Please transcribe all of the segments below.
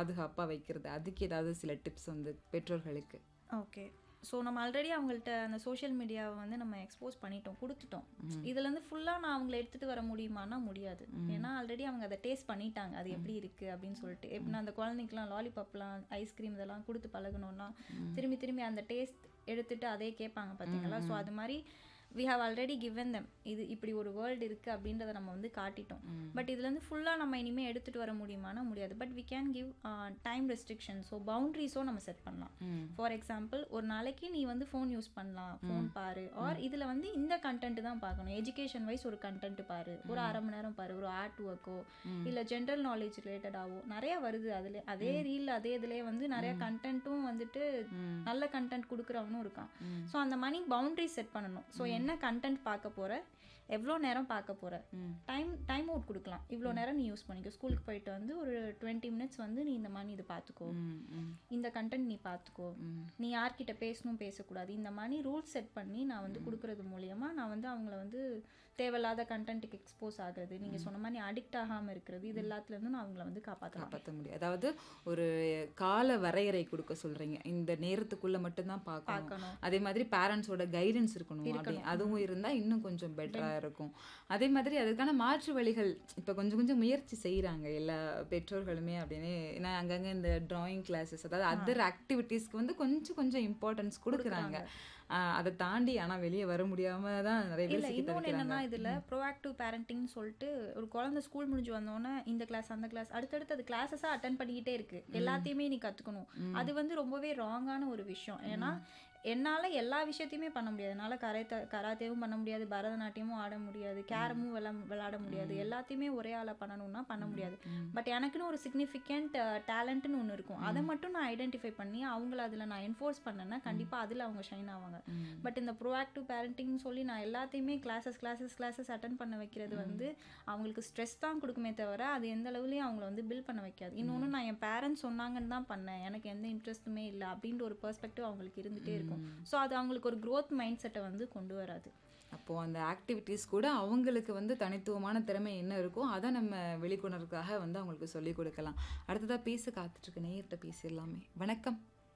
பாதுகாப்பா வைக்கிறது அதுக்கு ஏதாவது சில டிப்ஸ் வந்து பெற்றோர்களுக்கு ஓகே ஸோ நம்ம ஆல்ரெடி அவங்கள்ட்ட அந்த சோஷியல் மீடியாவை வந்து நம்ம எக்ஸ்போஸ் பண்ணிட்டோம் கொடுத்துட்டோம் இதுலேருந்து ஃபுல்லாக நான் அவங்கள எடுத்துகிட்டு வர முடியுமானா முடியாது ஏன்னா ஆல்ரெடி அவங்க அதை டேஸ்ட் பண்ணிட்டாங்க அது எப்படி இருக்குது அப்படின்னு சொல்லிட்டு எப்படின்னா அந்த குழந்தைக்கெலாம் லாலிபாப்லாம் ஐஸ்கிரீம் இதெல்லாம் கொடுத்து பழகணும்னா திரும்பி திரும்பி அந்த டேஸ்ட் எடுத்துட்டு அதே கேட்பாங்க பார்த்தீங்களா ஸோ அது மாதிரி we have already given them இது இப்படி ஒரு வேர்ல்டு இருக்குது அப்படின்றத நம்ம வந்து காட்டிட்டோம் பட் இதுலேருந்து ஃபுல்லாக நம்ம இனிமேல் எடுத்துகிட்டு வர முடியுமானா முடியாது but we can give time restriction so பவுண்ட்ரிஸோ நம்ம செட் பண்ணலாம் ஃபார் எக்ஸாம்பிள் ஒரு நாளைக்கு நீ வந்து ஃபோன் யூஸ் பண்ணலாம் ஃபோன் பாரு ஆர் இதில் வந்து இந்த கண்டென்ட் தான் பார்க்கணும் எஜுகேஷன் வைஸ் ஒரு கண்டென்ட் பாரு ஒரு அரை மணி நேரம் பாரு ஒரு ஆர்ட் ஒர்க்கோ இல்லை ஜென்ரல் நாலேஜ் ரிலேட்டடாவோ நிறைய வருது அதில் அதே ரீல் அதே இதுலேயே வந்து நிறைய கண்டென்ட்டும் வந்துட்டு நல்ல கண்டென்ட் கொடுக்குறவனும் இருக்கான் ஸோ அந்த மணி பவுண்டரி செட் பண்ணணும் ஸோ என்ன கண்டென்ட் பார்க்க போற எவ்வளோ நேரம் பார்க்க போற டைம் டைம் அவுட் கொடுக்கலாம் இவ்வளோ நேரம் நீ யூஸ் பண்ணிக்கோ ஸ்கூலுக்கு போயிட்டு வந்து ஒரு டுவெண்ட்டி மினிட்ஸ் வந்து நீ இந்த மணி இது பார்த்துக்கோ இந்த கண்டென்ட் நீ பார்த்துக்கோ நீ யார்கிட்ட பேசணும் பேசக்கூடாது இந்த மாதிரி ரூல்ஸ் செட் பண்ணி நான் வந்து கொடுக்கறது மூலியமா நான் வந்து அவங்கள வந்து தேவையில்லாத கண்டென்ட்டுக்கு எக்ஸ்போஸ் ஆகுறது நீங்க சொன்ன மாதிரி அடிக்ட் ஆகாம இருக்கிறது இது எல்லாத்துலேருந்து நான் அவங்கள வந்து காப்பாற்றலாம் காப்பாற்ற முடியும் அதாவது ஒரு கால வரையறை கொடுக்க சொல்றீங்க இந்த நேரத்துக்குள்ள மட்டும்தான் பார்க்கணும் பார்க்கணும். அதே மாதிரி பேரண்ட்ஸோட கைடன்ஸ் இருக்கணும் அப்படி அதுவும் இருந்தா இன்னும் கொஞ்சம் பெட்டரா இருக்கும் அதே மாதிரி அதுக்கான மாற்று வழிகள் இப்ப கொஞ்சம் கொஞ்சம் முயற்சி செய்றாங்க எல்லா பெற்றோர்களுமே அப்படின்னு ஏன்னா அங்கங்க இந்த டிராயிங் கிளாஸஸ் அதாவது அதர் ஆக்டிவிட்டீஸ்க்கு வந்து கொஞ்சம் கொஞ்சம் இம்பார்ட்டன்ஸ் கொடுக்குறாங்க ஆஹ் அதை தாண்டி ஆனா வெளியே வர முடியாம தான் நிறைய பேர் இல்ல சிக்கி இன்னொன்று தவிக்கிறாங்க என்னன்னா இதுல ப்ரோஆக்டிவ் பேரண்டிங்னு சொல்லிட்டு ஒரு குழந்தை ஸ்கூல் முடிஞ்சு வந்தோடனே இந்த கிளாஸ் அந்த கிளாஸ் அடுத்தடுத்து அது கிளாஸஸாக அட்டன் பண்ணிக்கிட்டே இருக்கு எல்லாத்தையுமே நீ கத்துக்கணும் அது வந்து ரொம்பவே ராங்கான ஒரு விஷயம் ஏன்னா என்னால எல்லா விஷயத்தையுமே பண்ண முடியாது என்னால கராத்தே கராத்தேவும் பண்ண முடியாது பரதநாட்டியமும் ஆட முடியாது கேரமும் விளா விளையாட முடியாது எல்லாத்தையுமே ஒரே ஆளா பண்ணணும்னா பண்ண முடியாது பட் எனக்குன்னு ஒரு சிக்னிஃபிகண்ட் டேலண்ட்னு ஒன்று இருக்கும் அதை மட்டும் நான் ஐடென்டிஃபை பண்ணி அவங்கள அதில் நான் என்ஃபோர்ஸ் பண்ணேன்னா கண்டிப்பாக அதில் அவங்க ஷைன் ஆவாங்க பட் இந்த ப்ரோஆக்டிவ் பேரண்டிங்னு சொல்லி நான் எல்லாத்தையுமே கிளாஸஸ் கிளாஸஸ் கிளாஸஸ் அட்டன் பண்ண வைக்கிறது வந்து அவங்களுக்கு ஸ்ட்ரெஸ் தான் கொடுக்குமே தவிர அது எந்த அளவுலையும் அவங்கள வந்து பில்ட் பண்ண வைக்காது இன்னொன்று நான் என் பேரண்ட்ஸ் சொன்னாங்கன்னு தான் பண்ணேன் எனக்கு எந்த இன்ட்ரெஸ்ட்டுமே இல்லை அப்படின்ற ஒரு பெர்ஸ்பெக்டிவ் அவங்களுக்கு இருந்துகிட்டே இருக்கும் ஸோ அது அவங்களுக்கு ஒரு growth மைண்ட் செட்டை வந்து கொண்டு வராது அப்போ அந்த ஆக்டிவிட்டீஸ் கூட அவங்களுக்கு வந்து தனித்துவமான திறமை என்ன இருக்கோ அதை நம்ம வெளிக்கொணர்றதுக்காக வந்து அவங்களுக்கு சொல்லிக் கொடுக்கலாம் அடுத்ததா பேச காத்துட்டு இருக்க நேயர்கிட்ட பேசிடலாமே வணக்கம்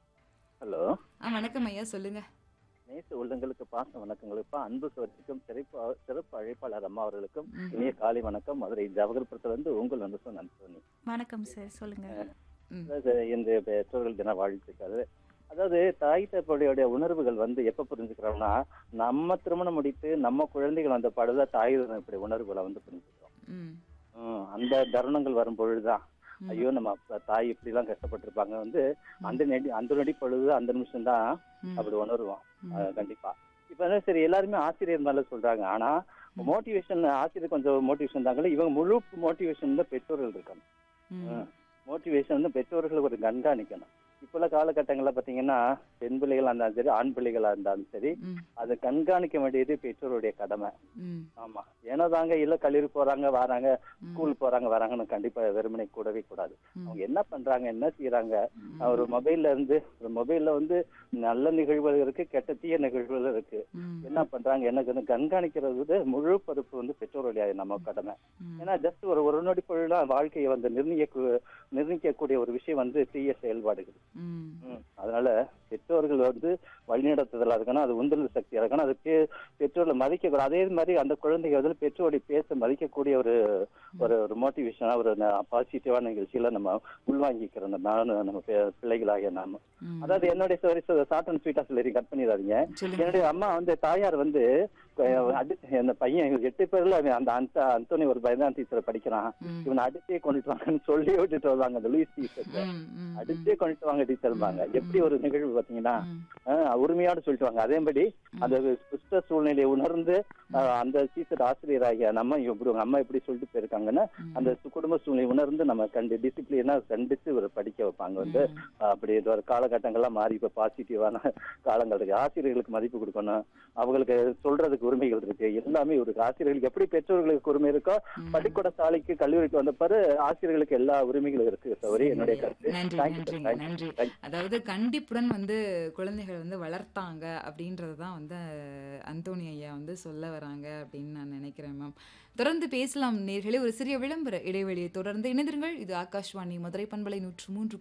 ஹலோ ஆ வணக்கம் ஐயா சொல்லுங்க நேச உள்ளங்களுக்கு பாச வணக்கங்களுப்பா அன்பு சோதிக்கும் சிறப்பு சிறப்பு அழைப்பாளர் அம்மா அவர்களுக்கும் இனிய காலை வணக்கம் மதுரை ஜவகர்புரத்துல இருந்து உங்கள் வந்து சொன்ன அந்தோனி வணக்கம் சார் சொல்லுங்க ம். அதாவது இந்த பெற்றோர்கள் தின வாழ்த்துக்கள் அதாவது தாய் தப்படையுடைய உணர்வுகள் வந்து எப்ப புரிஞ்சுக்கிறோம்னா நம்ம திருமணம் முடித்து நம்ம குழந்தைகள் வந்த பாடுதான் தாய் இப்படி உணர்வுகளை வந்து புரிஞ்சுக்கிறோம் ம் ஹம், அந்த தருணங்கள் வரும் பொழுதுதான் ஐயோ நம்ம அப்ப தாய் இப்படி எல்லாம் கஷ்டப்பட்டிருப்பாங்க வந்து அந்த நெடி அந்த நொடி பொழுது அந்த நிமிஷம் தான் ம். அப்படி உணருவோம் அஹ் கண்டிப்பா இப்ப வந்து சரி எல்லாருமே ஆசிரியர் மேல சொல்றாங்க ஆனா மோட்டிவேஷன் ஆசிரியர் கொஞ்சம் மோட்டிவேஷன் தாங்களே இவங்க முழு மோட்டிவேஷன் தான் பெற்றோர்கள் இருக்காங்க ம். மோட்டிவேஷன் வந்து பெற்றோர்கள் ஒரு கண்காணிக்கணும் இப்ப உள்ள காலகட்டங்கள்ல பாத்தீங்கன்னா பெண் பிள்ளைகளா இருந்தாலும் சரி ஆண் பிள்ளைகளா இருந்தாலும் சரி ம். அதை கண்காணிக்க வேண்டியது பெற்றோருடைய கடமை ம். ஆமா ஏன்னா தாங்க இல்ல கல்லூரி போறாங்க வராங்க ஸ்கூல் போறாங்க வராங்கன்னு கண்டிப்பா வெறுமனை கூடவே கூடாது அவங்க என்ன பண்றாங்க என்ன செய்யறாங்க ஒரு மொபைல்ல இருந்து ஒரு மொபைல்ல வந்து நல்ல நிகழ்வுகள் இருக்கு கெட்ட தீய நிகழ்வுகள் இருக்கு ம். என்ன பண்றாங்க எனக்கு வந்து கண்காணிக்கிறது வந்து முழு பொறுப்பு வந்து பெற்றோருடைய நம்ம கடமை ஏன்னா ஜஸ்ட் ஒரு ஒரு நொடி பொழுது வாழ்க்கையை வந்து நிர்ணயிக்க நிர்ணயிக்கக்கூடிய ஒரு விஷயம் வந்து தீய செயல்பாடுகள் ம். ம். அதனால பெற்றோர்கள் வந்து வழிநடத்துதலா இருக்கணும் அது உந்துதல் சக்தியா இருக்கணும் அது பெ- பெற்றோர்களை மதிக்க கூடாது அதே மாதிரி அந்த குழந்தைங்க வந்து பெற்றோருடைய பேச மதிக்கக்கூடிய ஒரு ஒரு ஒரு மோட்டிவேஷனா ஒரு பாசிட்டிவான நிகழ்ச்சியில நம்ம உள்வாங்கிக்கிறோம் நம்ம நானும் நம்ம பி- பிள்ளைகளாகிய நாம ம். அதாவது என்னுடைய ஸ்டோரி ஷார்ட் அண்ட் ஸ்வீட்டா சொல்லி கட் பண்ணிடாதீங்க சொல்லுங்க என்னுடைய அம்மா வந்து தாயார் வந்து அஹ், அடி அந்த பையன் எட்டு பேர்ல அவன் அந்த அந்த அந்தோனி ஒரு பயதான் டீச்சர் படிக்கிறான் ம். இவனை அடிச்சே கொண்டுட்டு வாங்கன்னு சொல்லி விட்டுட்டு வருவாங்க அந்த லூயிஸ் டீச்சர் ம். ம். அடிச்சே கொண்டுட்டு வாங்க டீச்சர்பாங்க எப்படி ஒரு நிகழ்வு பாத்தீங்கன்னா ம். ஆஹ், உரிமையோட சொல்லிட்டு வாங்க அதேபடி அந்த குஷ்ட சூழ்நிலையை உணர்ந்து ஆஹ், அந்த டீச்சர் ஆசிரியராகிய நம்ம இப்படி உங்க அம்மா எப்படி சொல்லிட்டு போயிருக்காங்கன்னா அந்த சு- குடும்ப சூழ்நிலை உணர்ந்து நம்ம கண்டு டிசிப்ளினா கண்டிச்சு ஒரு படிக்க வைப்பாங்க வந்து ஆஹ், அப்படி இது ஒரு காலகட்டங்கள்லாம் மாறி இப்ப பாசிட்டிவான காலங்கள் இருக்கு ஆசிரியர்களுக்கு மதிப்பு கொடுக்கணும் அவங்களுக்கு சொல்றதுக்கு உரிமைகள் இருக்கு எல்லாமே இருக்கு ஆசிரியர்களுக்கு எப்படி பெற்றோர்களுக்கு உரிமை இருக்கோ பள்ளிக்கூட சாலைக்கு கல்லூரிக்கு வந்த பிறகு ஆசிரியர்களுக்கு எல்லா உரிமைகளும் இருக்கு சௌரி என்னுடைய கருத்து நன்றி Thank you, sir. நன்றிங்க Thank you. நன்றி Thank you. அதாவது கண்டிப்புடன் வந்து குழந்தைகள் வந்து வளர்த்தாங்க அப்படின்றது தான் வந்து அந்தோணி ஐயா வந்து சொல்ல வராங்க அப்படின்னு நான் நினைக்கிறேன் மேம் தொடர்ந்து பேசலாம் நேர்களே ஒரு சிறிய விளம்பர இடைவெளியை தொடர்ந்து இணைந்திருங்கள் இது ஆகாஷ்வாணி மதுரை பண்பலை நூற்று மூன்று